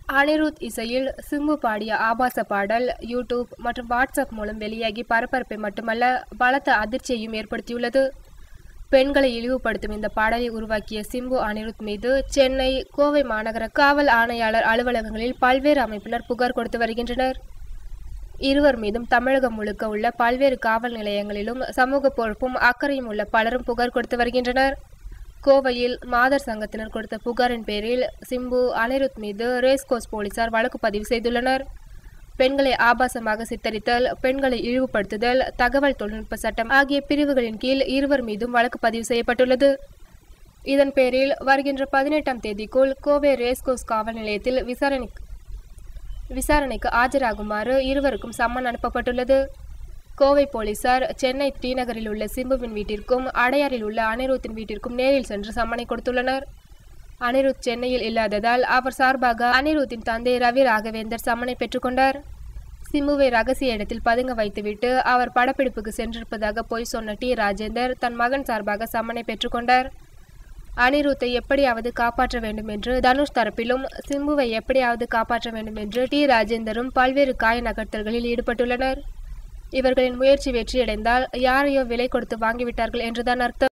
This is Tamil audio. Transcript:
அனிருத் இசையில் சிம்பு பாடிய ஆபாச பாடல் யூடியூப் மற்றும் வாட்ஸ்அப் மூலம் வெளியாகி பரபரப்பை மட்டுமல்ல பலத்த அதிர்ச்சியையும் ஏற்படுத்தியுள்ளது பெண்களை இழிவுபடுத்தும் இந்த பாடலை உருவாக்கிய சிம்பு அனிருத் மீது சென்னை கோவை மாநகர காவல் ஆணையாளர் அலுவலகங்களில் பல்வேறு அமைப்பினர் புகார் கொடுத்து வருகின்றனர் இருவர் மீதும் தமிழகம் முழுக்க உள்ள பல்வேறு காவல் நிலையங்களிலும் சமூக பொறுப்பும் அக்கறையும் உள்ள பலரும் புகார் கொடுத்து வருகின்றனர் கோவையில் மாதர் சங்கத்தினர் கொடுத்த புகாரின் பேரில் சிம்பு அனிருத் மீது ரேஸ்கோஸ் போலீசார் வழக்கு பதிவு செய்துள்ளனர் பெண்களை ஆபாசமாக சித்தரித்தல் பெண்களை இழிவுபடுத்துதல் தகவல் தொழில்நுட்ப சட்டம் ஆகிய பிரிவுகளின் கீழ் இருவர் மீதும் வழக்கு பதிவு செய்யப்பட்டுள்ளது இதன் பேரில் வருகின்ற பதினெட்டாம் தேதிக்குள் கோவை ரேஸ்கோஸ் காவல் நிலையத்தில் விசாரணை விசாரணைக்கு ஆஜராகுமாறு இருவருக்கும் சம்மன் அனுப்பப்பட்டுள்ளது கோவை போலீசார் சென்னை டி நகரில் உள்ள சிம்புவின் வீட்டிற்கும் அடையாறில் உள்ள அனிருத்தின் வீட்டிற்கும் நேரில் சென்று சம்மனை கொடுத்துள்ளனர் அனிருத் சென்னையில் இல்லாததால் அவர் சார்பாக அனிருத்தின் தந்தை ரவி ராகவேந்தர் சம்மனை பெற்றுக்கொண்டார் சிம்புவை ரகசிய இடத்தில் பதுங்க வைத்துவிட்டு அவர் படப்பிடிப்புக்கு சென்றிருப்பதாக பொய் சொன்ன டி ராஜேந்தர் தன் மகன் சார்பாக சம்மனை பெற்றுக்கொண்டார் அனிருத்தை எப்படியாவது காப்பாற்ற வேண்டும் என்று தனுஷ் தரப்பிலும் சிம்புவை எப்படியாவது காப்பாற்ற வேண்டும் என்று டி ராஜேந்தரும் பல்வேறு காய நகர்த்தல்களில் ஈடுபட்டுள்ளனர் இவர்களின் முயற்சி வெற்றியடைந்தால் யாரையோ விலை கொடுத்து வாங்கிவிட்டார்கள் என்றுதான் அர்த்தம்